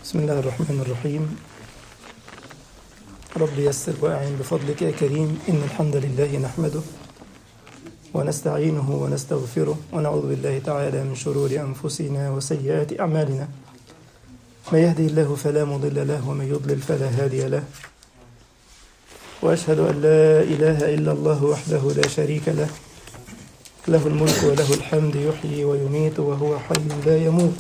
بسم الله الرحمن الرحيم رب يسر وأعن بفضلك يا كريم إن الحمد لله نحمده ونستعينه ونستغفره ونعوذ بالله تعالى من شرور أنفسنا وسيئات أعمالنا من يهدي الله فلا مضل له ومن يضلل فلا هادي له وأشهد أن لا إله إلا الله وحده لا شريك له له الملك وله الحمد يحيي ويميت وهو حي لا يموت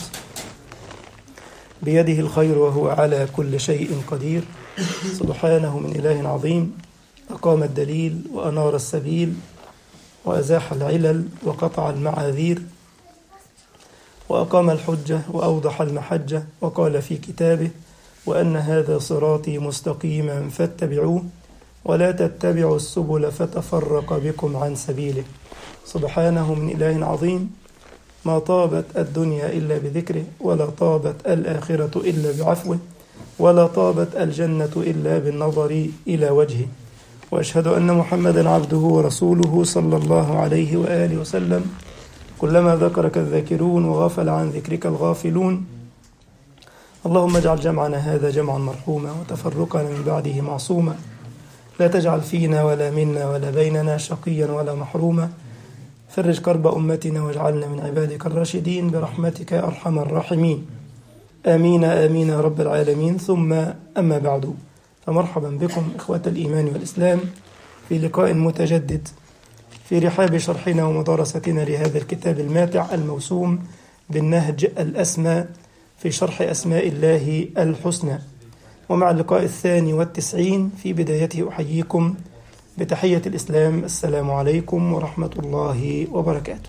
بيده الخير وهو على كل شيء قدير سبحانه من إله عظيم أقام الدليل وأنار السبيل وأزاح العلل وقطع المعاذير وأقام الحجة وأوضح المحجة وقال في كتابه وأن هذا صراطي مستقيما فاتبعوه ولا تتبعوا السبل فتفرق بكم عن سبيله سبحانه من إله عظيم ما طابت الدنيا إلا بذكره ولا طابت الآخرة إلا بعفوه ولا طابت الجنة إلا بالنظر إلى وجهه وأشهد أن محمدا عبده ورسوله صلى الله عليه وآله وسلم كلما ذكرك الذاكرون وغفل عن ذكرك الغافلون اللهم اجعل جمعنا هذا جمعا مرحوما وتفرقنا من بعده معصوما لا تجعل فينا ولا منا ولا بيننا شقيا ولا محروما فرج كرب أمتنا واجعلنا من عبادك الراشدين برحمتك يا أرحم الراحمين آمين آمين يا رب العالمين ثم أما بعد فمرحبا بكم إخوة الإيمان والإسلام في لقاء متجدد في رحاب شرحنا ومدارستنا لهذا الكتاب الماتع الموسوم بالنهج الأسمى في شرح أسماء الله الحسنى ومع اللقاء الثاني والتسعين في بدايته أحييكم بتحية الإسلام السلام عليكم ورحمة الله وبركاته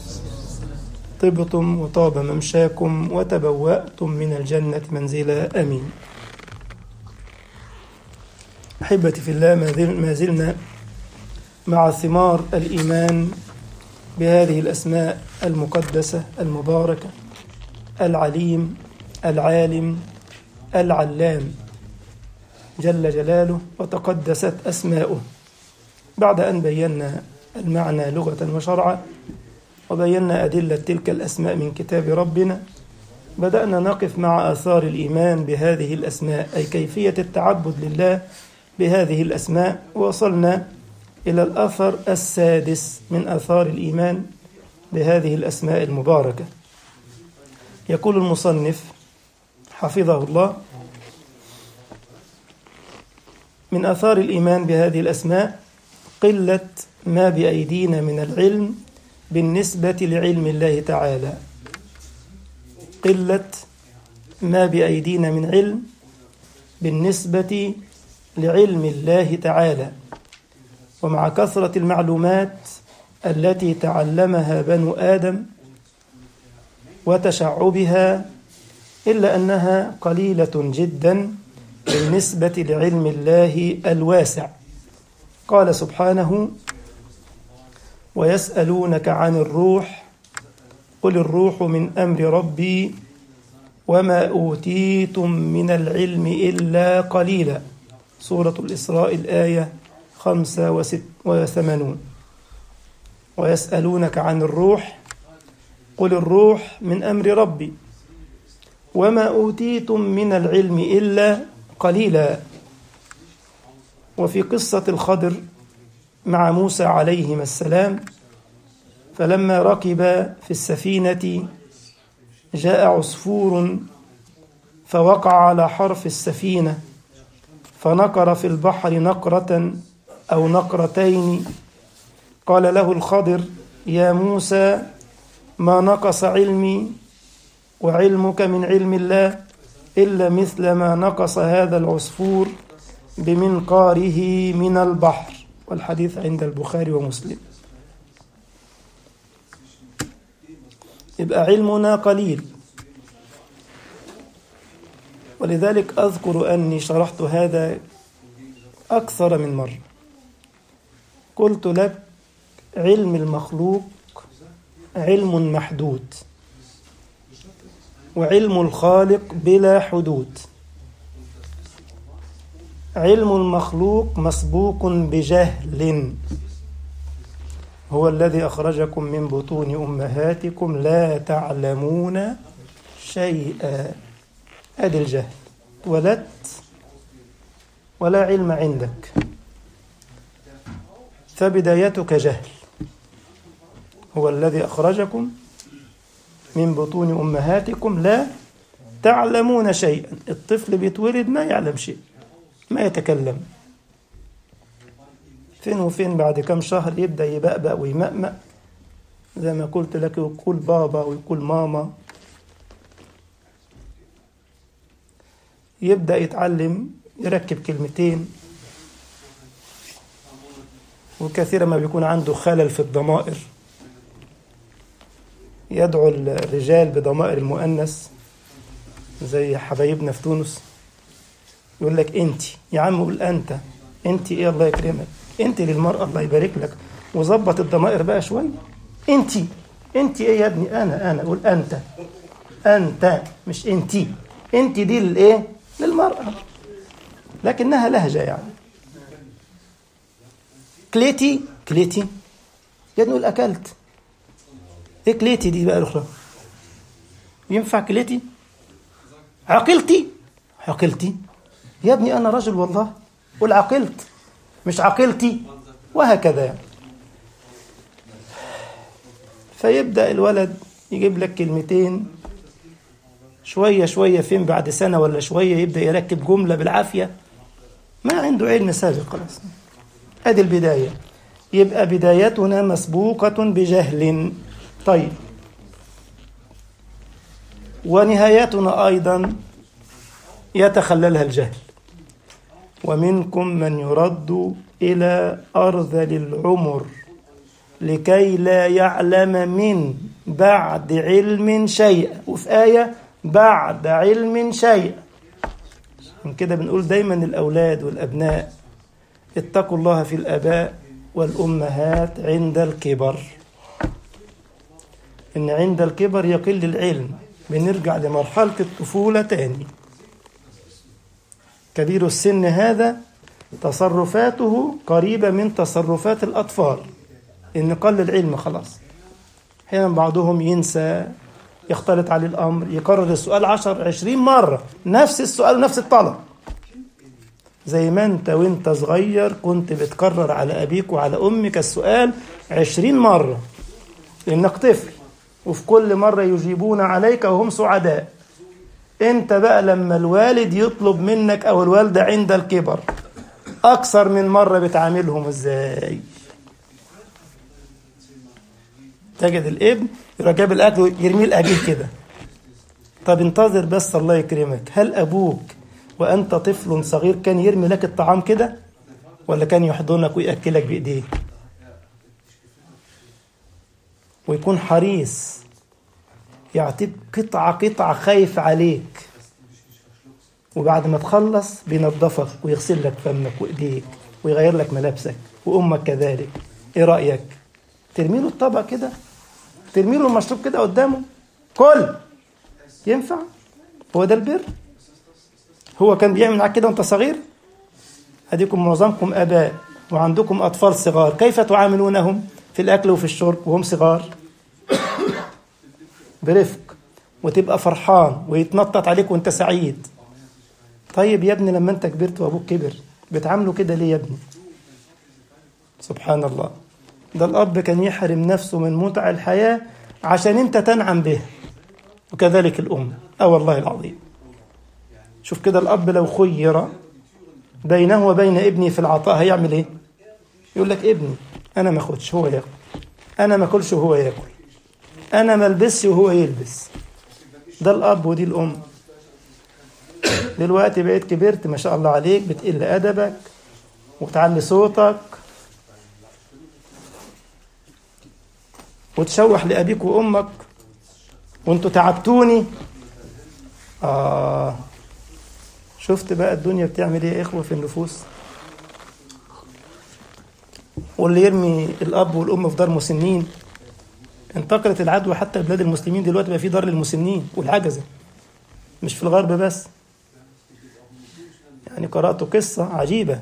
طبتم وطاب ممشاكم وتبوأتم من الجنة منزلا أمين أحبتي في الله ما زلنا مع ثمار الإيمان بهذه الأسماء المقدسة المباركة العليم العالم العلام جل جلاله وتقدست أسماؤه بعد أن بينا المعنى لغة وشرعا وبينا أدلة تلك الأسماء من كتاب ربنا بدأنا نقف مع آثار الإيمان بهذه الأسماء أي كيفية التعبد لله بهذه الأسماء وصلنا إلى الأثر السادس من آثار الإيمان بهذه الأسماء المباركة يقول المصنف حفظه الله من آثار الإيمان بهذه الأسماء قلة ما بأيدينا من العلم بالنسبة لعلم الله تعالى قلة ما بأيدينا من علم بالنسبة لعلم الله تعالى ومع كثرة المعلومات التي تعلمها بنو آدم وتشعبها إلا أنها قليلة جدا بالنسبة لعلم الله الواسع قال سبحانه ويسألونك عن الروح قل الروح من أمر ربي وما أوتيتم من العلم إلا قليلا سورة الإسراء الآية خمسة وست وثمانون ويسألونك عن الروح قل الروح من أمر ربي وما أوتيتم من العلم إلا قليلا وفي قصة الخضر مع موسى عليهما السلام فلما ركب في السفينة جاء عصفور فوقع على حرف السفينة فنقر في البحر نقرة أو نقرتين قال له الخضر يا موسى ما نقص علمي وعلمك من علم الله إلا مثل ما نقص هذا العصفور بمنقاره من البحر والحديث عند البخاري ومسلم يبقى علمنا قليل ولذلك أذكر أني شرحت هذا أكثر من مرة قلت لك علم المخلوق علم محدود وعلم الخالق بلا حدود علم المخلوق مسبوق بجهل هو الذي أخرجكم من بطون أمهاتكم لا تعلمون شيئا ادي الجهل ولدت ولا علم عندك فبدايتك جهل هو الذي أخرجكم من بطون أمهاتكم لا تعلمون شيئا الطفل بيتولد ما يعلم شيء ما يتكلم فين وفين بعد كم شهر يبدأ يبأبأ ويمأمأ زي ما قلت لك يقول بابا ويقول ماما يبدأ يتعلم يركب كلمتين وكثيرا ما بيكون عنده خلل في الضمائر يدعو الرجال بضمائر المؤنث زي حبايبنا في تونس يقول لك انت يا عم قول انت انت ايه الله يكرمك انت للمرأة الله يبارك لك وظبط الضمائر بقى شوية انت انت ايه يا ابني انا انا قول انت انت مش انت انت دي للايه للمرأة لكنها لهجة يعني كليتي كليتي يا نقول أكلت إيه كليتي دي بقى الأخرى ينفع كليتي عقلتي عقلتي يا ابني أنا رجل والله قول عقلت مش عقلتي وهكذا يعني فيبدأ الولد يجيب لك كلمتين شوية شوية فين بعد سنة ولا شوية يبدأ يركب جملة بالعافية ما عنده علم سابق خلاص ادي البداية يبقى بدايتنا مسبوقة بجهل طيب ونهايتنا أيضا يتخللها الجهل ومنكم من يرد إلى أرذل العمر لكي لا يعلم من بعد علم شيئا وفي آية بعد علم شيئا من كده بنقول دايما الأولاد والأبناء اتقوا الله في الآباء والأمهات عند الكبر إن عند الكبر يقل العلم بنرجع لمرحلة الطفولة تاني كبير السن هذا تصرفاته قريبة من تصرفات الأطفال إن قل العلم خلاص أحيانا بعضهم ينسى يختلط عليه الأمر يكرر السؤال عشر عشرين مرة نفس السؤال ونفس الطلب زي ما انت وانت صغير كنت بتكرر على أبيك وعلى أمك السؤال عشرين مرة لأنك طفل وفي كل مرة يجيبون عليك وهم سعداء انت بقى لما الوالد يطلب منك أو الوالدة عند الكبر أكثر من مرة بتعاملهم ازاي تجد الابن يروح جاب الاكل ويرميه الاجيل كده طب انتظر بس الله يكرمك هل ابوك وانت طفل صغير كان يرمي لك الطعام كده ولا كان يحضنك وياكلك بايديه ويكون حريص يعطيك قطعة قطعة خايف عليك وبعد ما تخلص بينظفك ويغسل لك فمك وايديك ويغير لك ملابسك وامك كذلك ايه رايك ترمي له الطبق كده ترمي له المشروب كده قدامه كل ينفع هو ده البر هو كان بيعمل معاك كده وانت صغير اديكم معظمكم اباء وعندكم اطفال صغار كيف تعاملونهم في الاكل وفي الشرب وهم صغار برفق وتبقى فرحان ويتنطط عليك وانت سعيد طيب يا ابني لما انت كبرت وابوك كبر بتعامله كده ليه يا ابني سبحان الله ده الأب كان يحرم نفسه من متع الحياة عشان أنت تنعم به وكذلك الأم أه والله العظيم شوف كده الأب لو خير بينه وبين ابني في العطاء هيعمل إيه؟ يقول لك ابني أنا ما أخدش هو ياكل أنا ما أكلش وهو ياكل أنا ما ألبسش وهو يلبس ده الأب ودي الأم دلوقتي بقيت كبرت ما شاء الله عليك بتقل أدبك وتعلي صوتك وتشوح لأبيك وأمك وانتوا تعبتوني آه شفت بقى الدنيا بتعمل ايه يا إخوة في النفوس واللي يرمي الأب والأم في دار مسنين انتقلت العدوى حتى بلاد المسلمين دلوقتي بقى في دار للمسنين والعجزة مش في الغرب بس يعني قرأت قصة عجيبة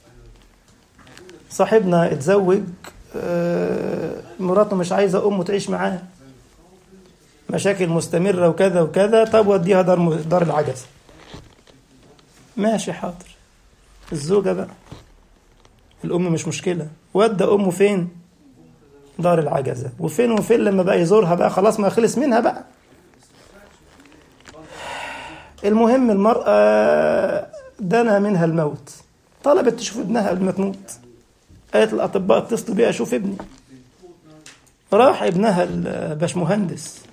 صاحبنا اتزوج آه، مراته مش عايزة أمه تعيش معاه مشاكل مستمرة وكذا وكذا طب وديها دار دار العجزة ماشي حاضر الزوجة بقى الأم مش مشكلة ودى أمه فين دار العجزة وفين وفين لما بقى يزورها بقى خلاص ما خلص منها بقى المهم المرأة دنا منها الموت طلبت تشوف ابنها قبل ما تموت قالت الأطباء اتصلوا بي أشوف ابني راح ابنها الباشمهندس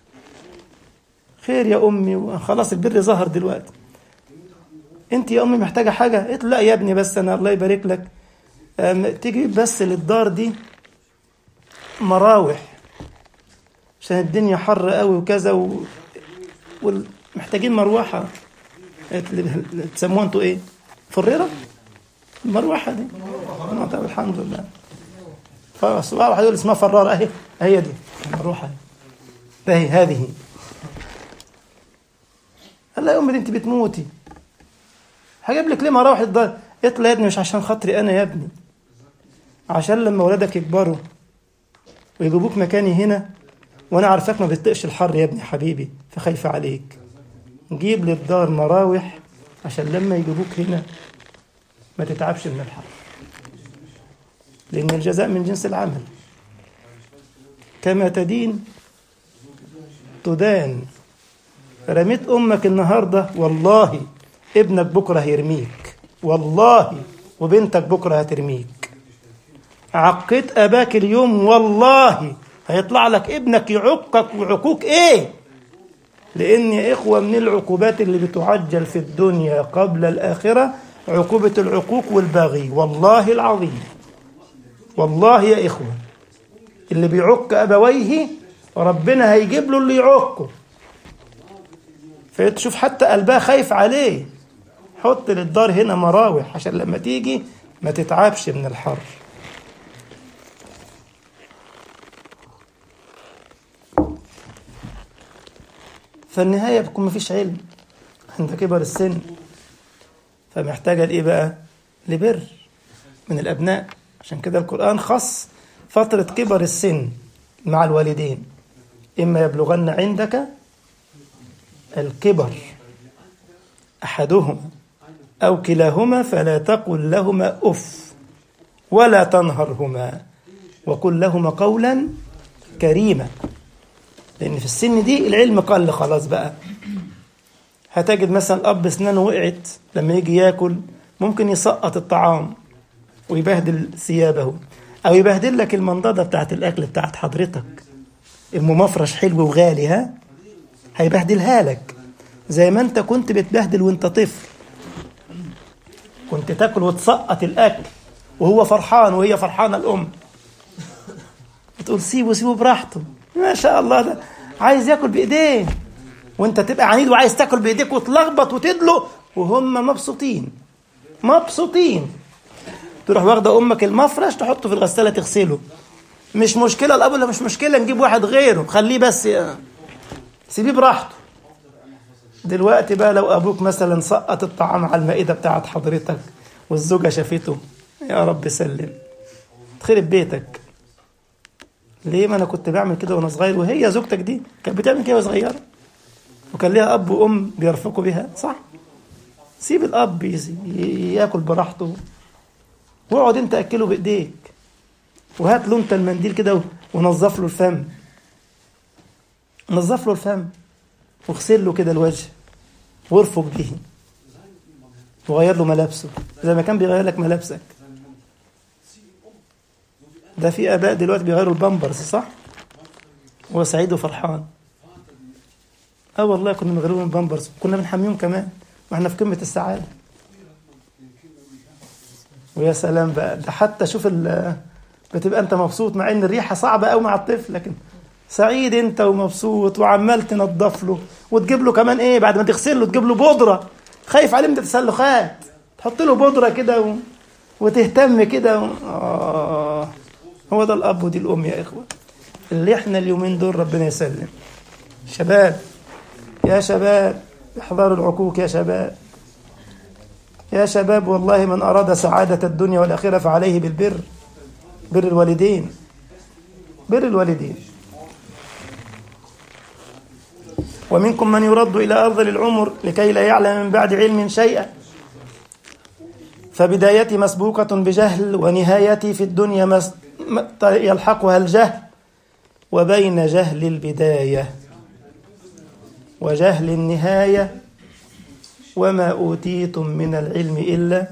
خير يا أمي خلاص البر ظهر دلوقتي أنت يا أمي محتاجة حاجة؟ قلت لا يا ابني بس أنا الله يبارك لك تيجي بس للدار دي مراوح عشان الدنيا حر قوي وكذا و... ومحتاجين مروحة تسموها انتوا ايه؟ فريرة؟ المروحة دي طب الحمد لله خلاص واحد يقول اسمها فرارة اهي هي دي المروحة دي اهي هذه قال لها يا امي دي انت بتموتي هجيب لك ليه مراوح الدار؟ قلت له يا ابني مش عشان خاطري انا يا ابني عشان لما ولادك يكبروا ويجيبوك مكاني هنا وانا عارفاك ما بتطقش الحر يا ابني حبيبي فخايفه عليك جيب لي الدار مراوح عشان لما يجيبوك هنا ما تتعبش من الحر لان الجزاء من جنس العمل كما تدين تدان رميت امك النهارده والله ابنك بكره هيرميك والله وبنتك بكره هترميك عقيت اباك اليوم والله هيطلع لك ابنك يعقك وعقوق ايه لان يا اخوه من العقوبات اللي بتعجل في الدنيا قبل الاخره عقوبه العقوق والبغي والله العظيم والله يا اخوه اللي بيعق ابويه ربنا هيجيب له اللي يعقه فتشوف حتى قلبها خايف عليه حط للدار هنا مراوح عشان لما تيجي ما تتعبش من الحر فالنهاية بتكون مفيش علم عند كبر السن فمحتاجة لإيه بقى؟ لبر من الأبناء عشان كده القرآن خص فترة كبر السن مع الوالدين إما يبلغن عندك الكبر أحدهما أو كلاهما فلا تقل لهما أف ولا تنهرهما وقل لهما قولا كريما لأن في السن دي العلم قل خلاص بقى هتجد مثلا الأب أسنانه وقعت لما يجي ياكل ممكن يسقط الطعام ويبهدل ثيابه أو يبهدل لك المنضدة بتاعت الأكل بتاعت حضرتك الممفرش حلو وغالي ها هيبهدلها لك زي ما انت كنت بتبهدل وانت طفل كنت تاكل وتسقط الاكل وهو فرحان وهي فرحانه الام بتقول سيبه سيبه براحته ما شاء الله ده عايز ياكل بايديه وانت تبقى عنيد وعايز تاكل بايديك وتلخبط وتدلق وهم مبسوطين مبسوطين تروح واخده امك المفرش تحطه في الغساله تغسله مش مشكله الاب ولا مش مشكله نجيب واحد غيره خليه بس سيبيه براحته دلوقتي بقى لو ابوك مثلا سقط الطعام على المائده بتاعت حضرتك والزوجه شافته يا رب سلم تخرب بيتك ليه ما انا كنت بعمل كده وانا صغير وهي زوجتك دي كانت بتعمل كده وهي صغيره وكان ليها اب وام بيرفقوا بها صح سيب الاب ياكل براحته واقعد انت اكله بايديك وهات له انت المنديل كده ونظف له الفم نظف له الفم واغسل له كده الوجه وارفق به وغير له ملابسه زي ما كان بيغير لك ملابسك ده في اباء دلوقتي بيغيروا البامبرز صح هو سعيد وفرحان اه والله كنا بنغير لهم البامبرز كنا بنحميهم كمان واحنا في قمه السعاده ويا سلام بقى ده حتى شوف بتبقى انت مبسوط مع ان الريحه صعبه قوي مع الطفل لكن سعيد انت ومبسوط وعمال تنظف له وتجيب له كمان ايه بعد ما تغسل له تجيب له بودره خايف عليه من التسلخات تحط له بودره كده و... وتهتم كده و... آه. هو ده الاب ودي الام يا اخوه اللي احنا اليومين دول ربنا يسلم شباب يا شباب احذروا العقوق يا شباب يا شباب والله من اراد سعاده الدنيا والاخره فعليه بالبر بر الوالدين بر الوالدين ومنكم من يرد إلى أرض العمر لكي لا يعلم من بعد علم شيئا فبدايتي مسبوقة بجهل ونهايتي في الدنيا مس... يلحقها الجهل وبين جهل البداية وجهل النهاية وما أوتيتم من العلم إلا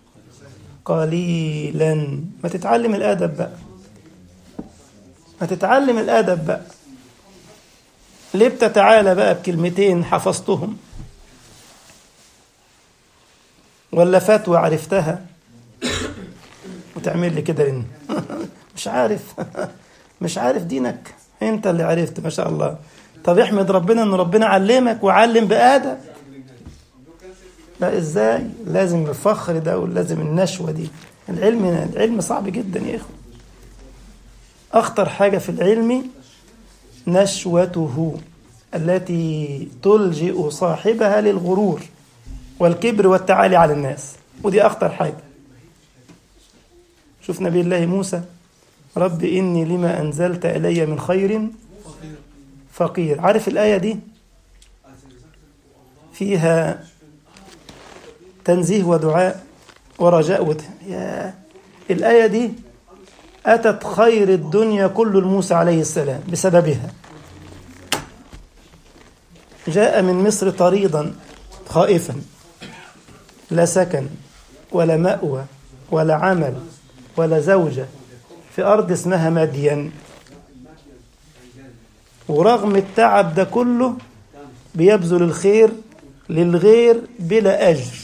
قليلا ما تتعلم الأدب بقى ما تتعلم الأدب بقى ليه بتتعالى بقى بكلمتين حفظتهم ولا فتوى عرفتها وتعمل لي كده لن مش عارف مش عارف دينك انت اللي عرفت ما شاء الله طب احمد ربنا ان ربنا علمك وعلم بآدب لا ازاي لازم الفخر ده ولازم النشوة دي العلم العلم صعب جدا يا اخوة اخطر حاجة في العلم نشوته التي تلجئ صاحبها للغرور والكبر والتعالي على الناس ودي أخطر حاجة شوف نبي الله موسى رب إني لما أنزلت إلي من خير فقير عارف الآية دي فيها تنزيه ودعاء ورجاء وت... يا الآية دي أتت خير الدنيا كل الموسى عليه السلام بسببها جاء من مصر طريضا خائفا لا سكن ولا مأوى ولا عمل ولا زوجة في أرض اسمها مدين ورغم التعب ده كله بيبذل الخير للغير بلا أجر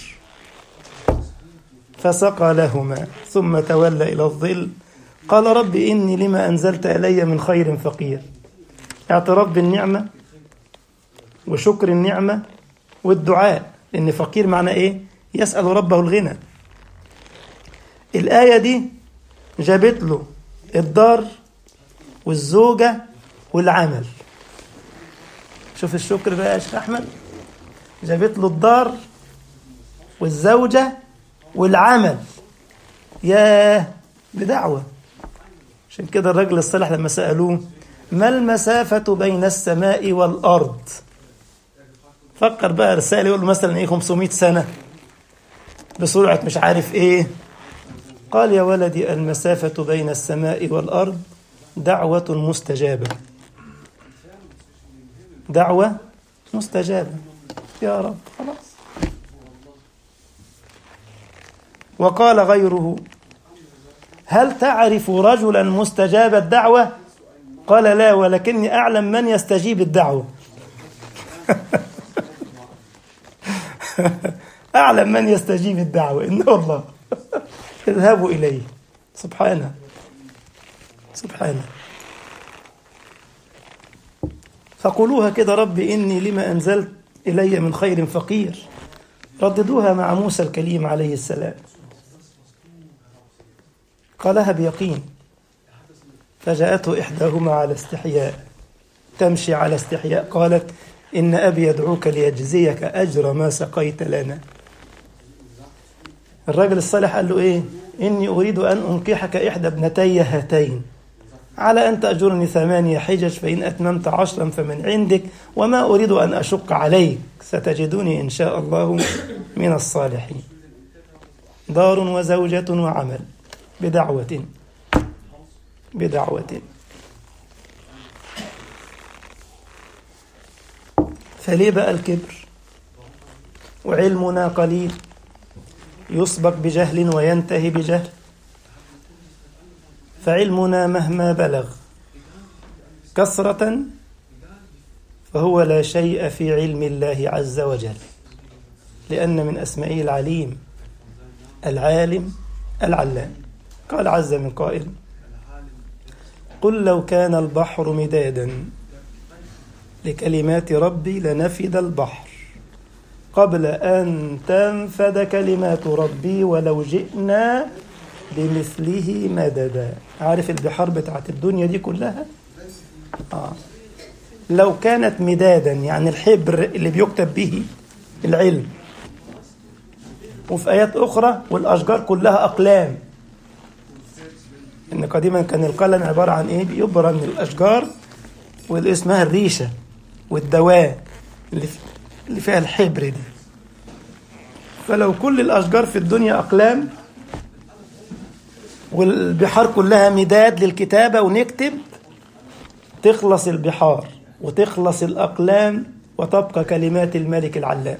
فسقى لهما ثم تولى إلى الظل قال رب إني لما أنزلت إلي من خير فقير اعتراف بالنعمة وشكر النعمة والدعاء لأن فقير معنى إيه؟ يسأل ربه الغنى الآية دي جابت له الدار والزوجة والعمل شوف الشكر بقى يا شيخ أحمد جابت له الدار والزوجة والعمل ياه بدعوة عشان كده الرجل الصالح لما سألوه ما المسافة بين السماء والأرض فكر بقى رسالة يقول له مثلا ايه 500 سنة بسرعة مش عارف ايه قال يا ولدي المسافة بين السماء والأرض دعوة مستجابة دعوة مستجابة يا رب خلاص وقال غيره هل تعرف رجلا مستجاب الدعوة قال لا ولكني أعلم من يستجيب الدعوة أعلم من يستجيب الدعوة إنه الله اذهبوا إليه سبحانه سبحانه فقولوها كده رب إني لما أنزلت إلي من خير فقير رددوها مع موسى الكليم عليه السلام قالها بيقين فجاءته إحداهما على استحياء تمشي على استحياء قالت إن أبي يدعوك ليجزيك أجر ما سقيت لنا الرجل الصالح قال له إيه إني أريد أن أنكحك إحدى ابنتي هاتين على أن تأجرني ثمانية حجج فإن أتممت عشرا فمن عندك وما أريد أن أشق عليك ستجدني إن شاء الله من الصالحين دار وزوجة وعمل بدعوة بدعوة فليه بقى الكبر وعلمنا قليل يسبق بجهل وينتهي بجهل فعلمنا مهما بلغ كثرة فهو لا شيء في علم الله عز وجل لأن من أسمائه العليم العالم العلام قال عز من قائل قل لو كان البحر مدادا لكلمات ربي لنفد البحر قبل أن تنفد كلمات ربي ولو جئنا بمثله مددا عارف البحار بتاعت الدنيا دي كلها آه. لو كانت مدادا يعني الحبر اللي بيكتب به العلم وفي آيات أخرى والأشجار كلها أقلام إن قديما كان القلم عبارة عن إيه بيبرى من الأشجار واللي اسمها الريشة والدواء اللي, اللي فيها الحبر دي فلو كل الأشجار في الدنيا أقلام والبحار كلها مداد للكتابة ونكتب تخلص البحار وتخلص الأقلام وتبقى كلمات الملك العلام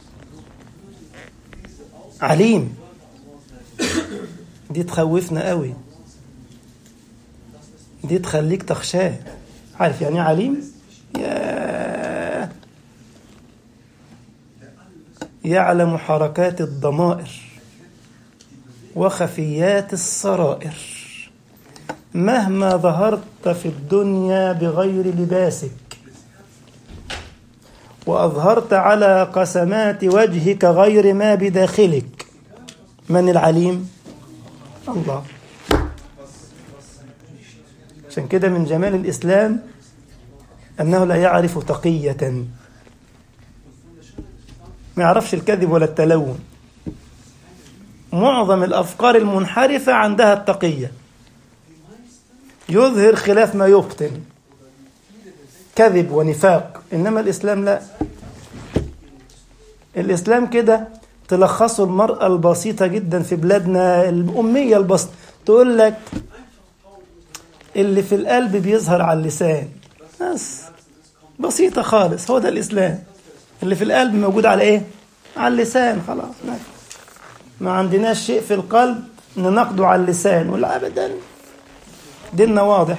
عليم دي تخوفنا قوي دي تخليك تخشاه عارف يعني عليم يا يعلم حركات الضمائر وخفيات السرائر مهما ظهرت في الدنيا بغير لباسك وأظهرت على قسمات وجهك غير ما بداخلك من العليم الله عشان كده من جمال الإسلام أنه لا يعرف تقية ما يعرفش الكذب ولا التلون معظم الأفكار المنحرفة عندها التقية يظهر خلاف ما يبطن كذب ونفاق إنما الإسلام لا الإسلام كده تلخصه المرأة البسيطة جدا في بلادنا الأمية البسيطة تقول لك اللي في القلب بيظهر على اللسان بس بسيطة خالص هو ده الإسلام اللي في القلب موجود على إيه؟ على اللسان خلاص ما عندناش شيء في القلب ننقده على اللسان ولا أبدا ديننا واضح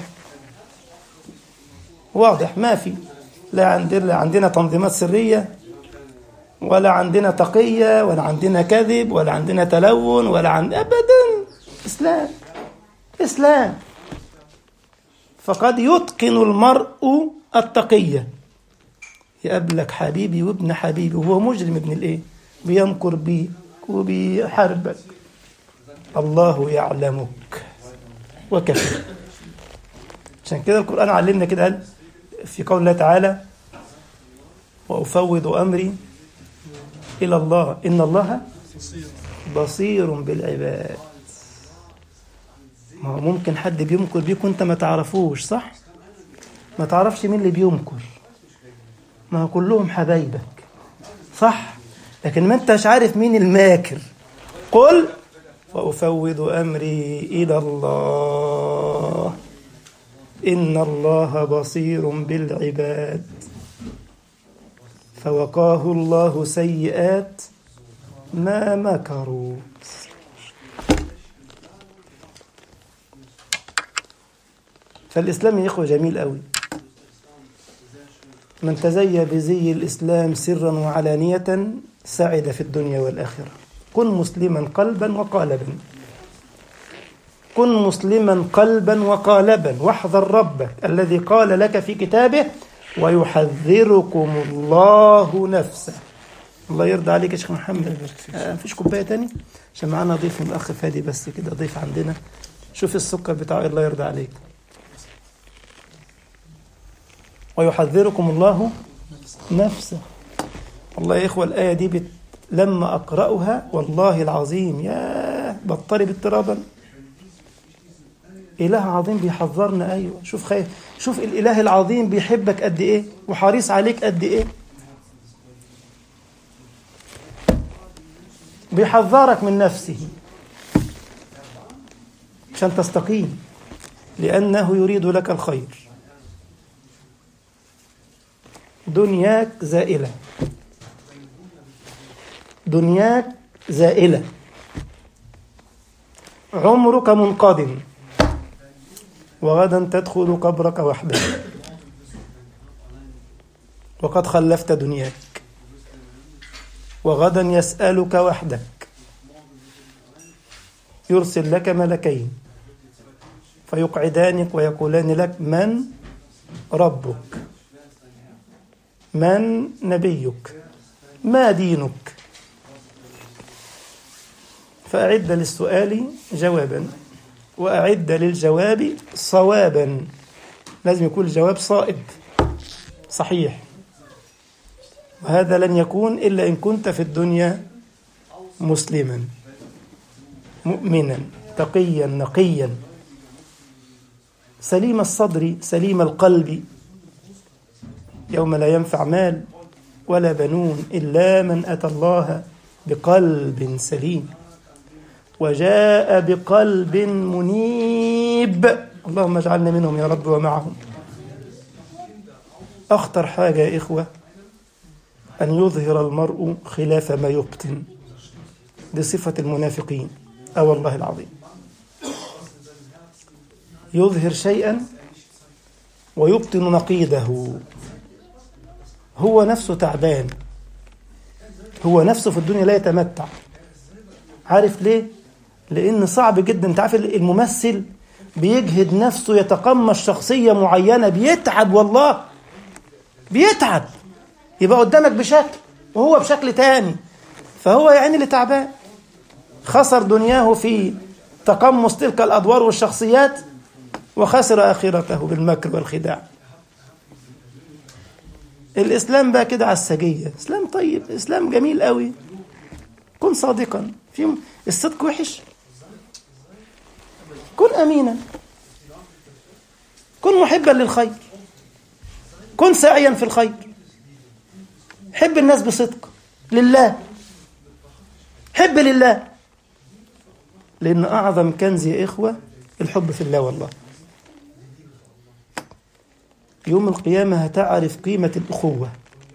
واضح ما في لا عندنا عندنا تنظيمات سرية ولا عندنا تقية ولا عندنا كذب ولا عندنا تلون ولا عند أبدا إسلام إسلام فقد يتقن المرء التقية يقابلك حبيبي وابن حبيبي وهو مجرم ابن الايه بيمكر بيك وبيحاربك الله يعلمك وكفى عشان كده القرآن علمنا كده قال في قول الله تعالى وأفوض أمري إلى الله إن الله بصير بالعباد ما هو ممكن حد بيمكر بيك وانت ما تعرفوش صح ما تعرفش مين اللي بيمكر ما هو كلهم حبايبك صح لكن ما انتش عارف مين الماكر قل وأفوض أمري إلى الله إن الله بصير بالعباد فوقاه الله سيئات ما مكروا فالإسلام يا إخوة جميل قوي من تزي بزي الإسلام سرا وعلانية سعد في الدنيا والآخرة كن مسلما قلبا وقالبا كن مسلما قلبا وقالبا واحذر ربك الذي قال لك في كتابه ويحذركم الله نفسه الله يرضى عليك يا شيخ محمد آه مفيش كوبايه تاني عشان معانا ضيف من الاخ فادي بس كده ضيف عندنا شوف السكر بتاعه الله يرضى عليك ويحذركم الله نفسه والله يا إخوة الآية دي بت... لما أقرأها والله العظيم يا بضطرب اضطرابا إله عظيم بيحذرنا أيوة شوف خير شوف الإله العظيم بيحبك قد إيه وحريص عليك قد إيه بيحذرك من نفسه عشان تستقيم لأنه يريد لك الخير دنياك زائلة دنياك زائلة عمرك منقض وغدا تدخل قبرك وحدك وقد خلفت دنياك وغدا يسألك وحدك يرسل لك ملكين فيقعدانك ويقولان لك من ربك من نبيك ما دينك فأعد للسؤال جوابا وأعد للجواب صوابا لازم يكون الجواب صائب صحيح وهذا لن يكون إلا إن كنت في الدنيا مسلما مؤمنا تقيا نقيا سليم الصدر سليم القلب يوم لا ينفع مال ولا بنون إلا من أتى الله بقلب سليم وجاء بقلب منيب اللهم اجعلنا منهم يا رب ومعهم أخطر حاجة يا إخوة أن يظهر المرء خلاف ما يبطن دي صفة المنافقين أه والله العظيم يظهر شيئا ويبطن نقيضه هو نفسه تعبان هو نفسه في الدنيا لا يتمتع عارف ليه؟ لأن صعب جدا انت عارف الممثل بيجهد نفسه يتقمص شخصية معينة بيتعب والله بيتعب يبقى قدامك بشكل وهو بشكل تاني فهو يعني اللي تعبان خسر دنياه في تقمص تلك الأدوار والشخصيات وخسر آخرته بالمكر والخداع الإسلام بقى كده على السجية إسلام طيب إسلام جميل قوي كن صادقا في الصدق وحش كن أمينا كن محبا للخير كن ساعيا في الخير حب الناس بصدق لله حب لله لأن أعظم كنز يا إخوة الحب في الله والله يوم القيامة هتعرف قيمة الأخوة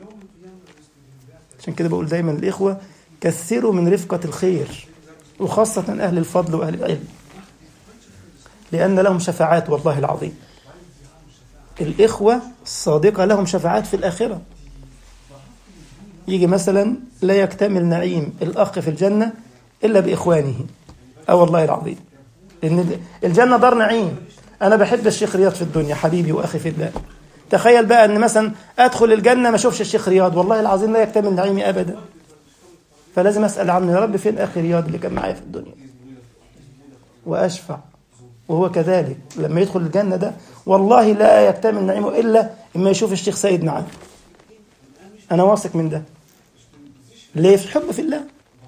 عشان كده بقول دايما الإخوة كثروا من رفقة الخير وخاصة أهل الفضل وأهل العلم لأن لهم شفاعات والله العظيم الإخوة الصادقة لهم شفاعات في الآخرة يجي مثلا لا يكتمل نعيم الأخ في الجنة إلا بإخوانه أه والله العظيم إن الجنة دار نعيم أنا بحب الشيخ رياض في الدنيا حبيبي وأخي في الله تخيل بقى أن مثلا أدخل الجنة ما أشوفش الشيخ رياض والله العظيم لا يكتمل نعيمي أبدا فلازم أسأل عنه يا رب فين أخي رياض اللي كان معايا في الدنيا وأشفع وهو كذلك لما يدخل الجنة ده والله لا يكتمل نعيمه إلا إما يشوف الشيخ سيد معاه أنا واثق من ده ليه في الحب في الله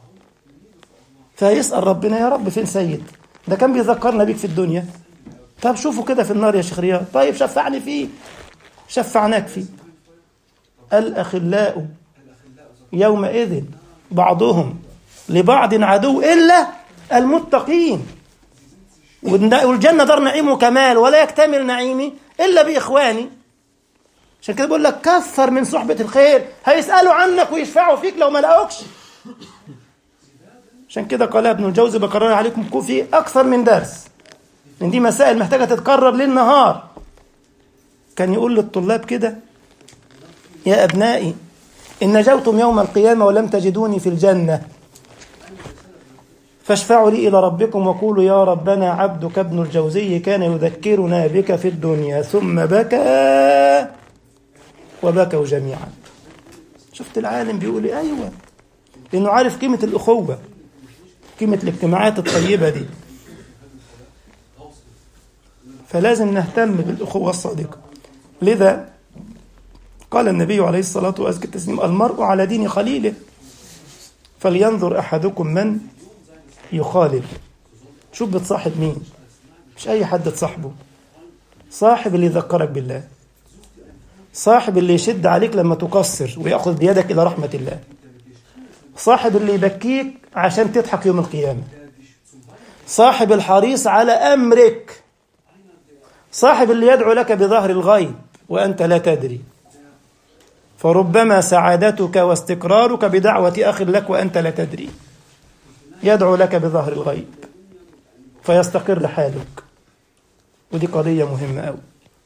فيسأل ربنا يا رب فين سيد ده كان بيذكرنا بيك في الدنيا طب شوفوا كده في النار يا شيخ رياض طيب شفعني فيه شفعناك فيه الأخلاء يومئذ بعضهم لبعض عدو إلا المتقين والجنة دار نعيم وكمال ولا يكتمل نعيمي إلا بإخواني عشان كده بقول لك كثر من صحبة الخير هيسألوا عنك ويشفعوا فيك لو ما لقوكش عشان كده قال ابن الجوزي بكرر عليكم في أكثر من درس لأن دي مسائل محتاجة تتكرر ليل نهار كان يقول للطلاب كده يا أبنائي إن نجوتم يوم القيامة ولم تجدوني في الجنة فاشفعوا لي إلى ربكم وقولوا يا ربنا عبدك ابن الجوزي كان يذكرنا بك في الدنيا ثم بكى وبكوا جميعا شفت العالم بيقول إيه؟ أيوة لأنه عارف قيمة الأخوة قيمة الاجتماعات الطيبة دي فلازم نهتم بالأخوة الصادقة لذا قال النبي عليه الصلاة وأزكى التسليم المرء على دين خليله فلينظر أحدكم من يخالل شوف بتصاحب مين مش أي حد تصاحبه صاحب اللي يذكرك بالله صاحب اللي يشد عليك لما تقصر ويأخذ بيدك إلى رحمة الله صاحب اللي يبكيك عشان تضحك يوم القيامة صاحب الحريص على أمرك صاحب اللي يدعو لك بظهر الغيب وأنت لا تدري فربما سعادتك واستقرارك بدعوة أخ لك وأنت لا تدري يدعو لك بظهر الغيب فيستقر حالك ودي قضية مهمة أوي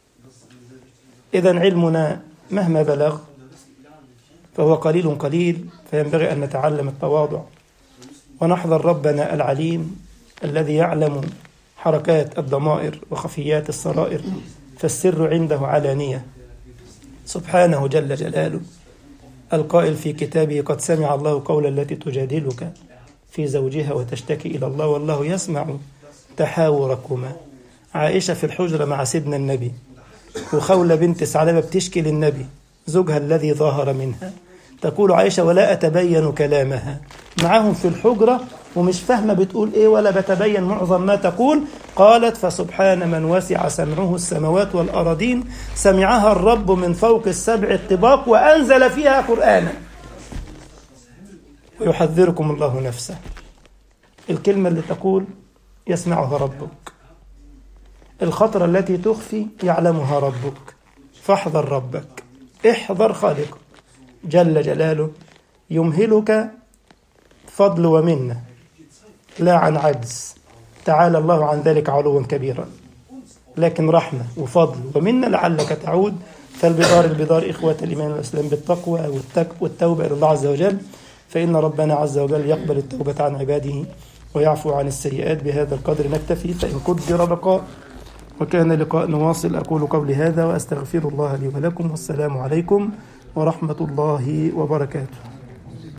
إذا علمنا مهما بلغ فهو قليل قليل فينبغي أن نتعلم التواضع ونحذر ربنا العليم الذي يعلم حركات الضمائر وخفيات السرائر فالسر عنده علانية سبحانه جل جلاله القائل في كتابه قد سمع الله قول التي تجادلك في زوجها وتشتكي إلى الله والله يسمع تحاوركما عائشة في الحجرة مع سيدنا النبي وخولة بنت ثعلبة بتشكي للنبي زوجها الذي ظهر منها تقول عائشة ولا أتبين كلامها معهم في الحجرة ومش فاهمة بتقول إيه ولا بتبين معظم ما تقول قالت فسبحان من وسع سمعه السماوات والأراضين سمعها الرب من فوق السبع الطباق وأنزل فيها قرآنا ويحذركم الله نفسه الكلمة اللي تقول يسمعها ربك الخطرة التي تخفي يعلمها ربك فاحذر ربك احذر خالقك جل جلاله يمهلك فضل ومنه لا عن عجز تعالى الله عن ذلك علوا كبيرا لكن رحمة وفضل ومنه لعلك تعود فالبدار البدار إخوة الإيمان والإسلام بالتقوى والتوبة إلى الله عز وجل فإن ربنا عز وجل يقبل التوبة عن عباده ويعفو عن السيئات بهذا القدر نكتفي فإن قدر بقاء وكان لقاء نواصل أقول قولي هذا وأستغفر الله لي ولكم والسلام عليكم ورحمة الله وبركاته